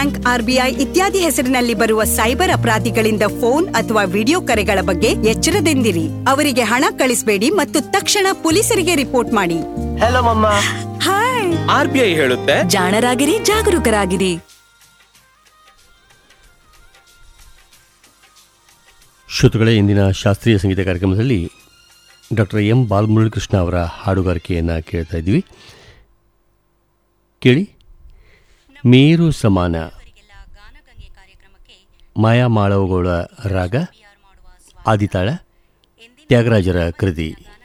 bank RBI ಇತ್ಯಾದಿ ಹೆಸರಿನಲ್ಲಿ ಬರುವ ಸೈಬರ್ ಅಪರಾಧಿಗಳಿಂದ ಫೋನ್ ಅಥವಾ ವಿಡಿಯೋ ಕರೆಗಳ ಬಗ್ಗೆ ಎಚ್ಚರದಿಂದಿರಿ ಅವರಿಗೆ ಹಣ ಕಳಿಸಬೇಡಿ ಮತ್ತು ತಕ್ಷಣ ಪೊಲೀಸರಿಗೆ ರಿಪೋರ್ಟ್ ಮಾಡಿ ಹಲೋ ಮಮ್ಮ ಹಾಯ್ ಆರ್ ಬಿ ಐ ಹೇಳುತ್ತೆ ಜಾಣರಾಗಿರಿ ಜಾಗರೂಕರಾಗಿರಿ ಶ್ರೋತೃಗಳೇ ಇಂದಿನ ಶಾಸ್ತ್ರೀಯ ಸಂಗೀತ ಕಾರ್ಯಕ್ರಮದಲ್ಲಿ ಡಾಕ್ಟರ್ ಎಂ ಬಾಲಮುರಳಿಕೃಷ್ಣ ಅವರ ಹಾಡುಗಾರಿಕೆಯನ್ನು ಕೇಳ್ತಾ ಇದ್ದೀವಿ ಕೇಳಿ ಮೇರು ಸಮಾನ ಮಾಯಾ ಮಾಳವಗೋಳ ರಾಗ ಆದಿತಾಳ ತ್ಯಾಗರಾಜರ ಕೃತಿ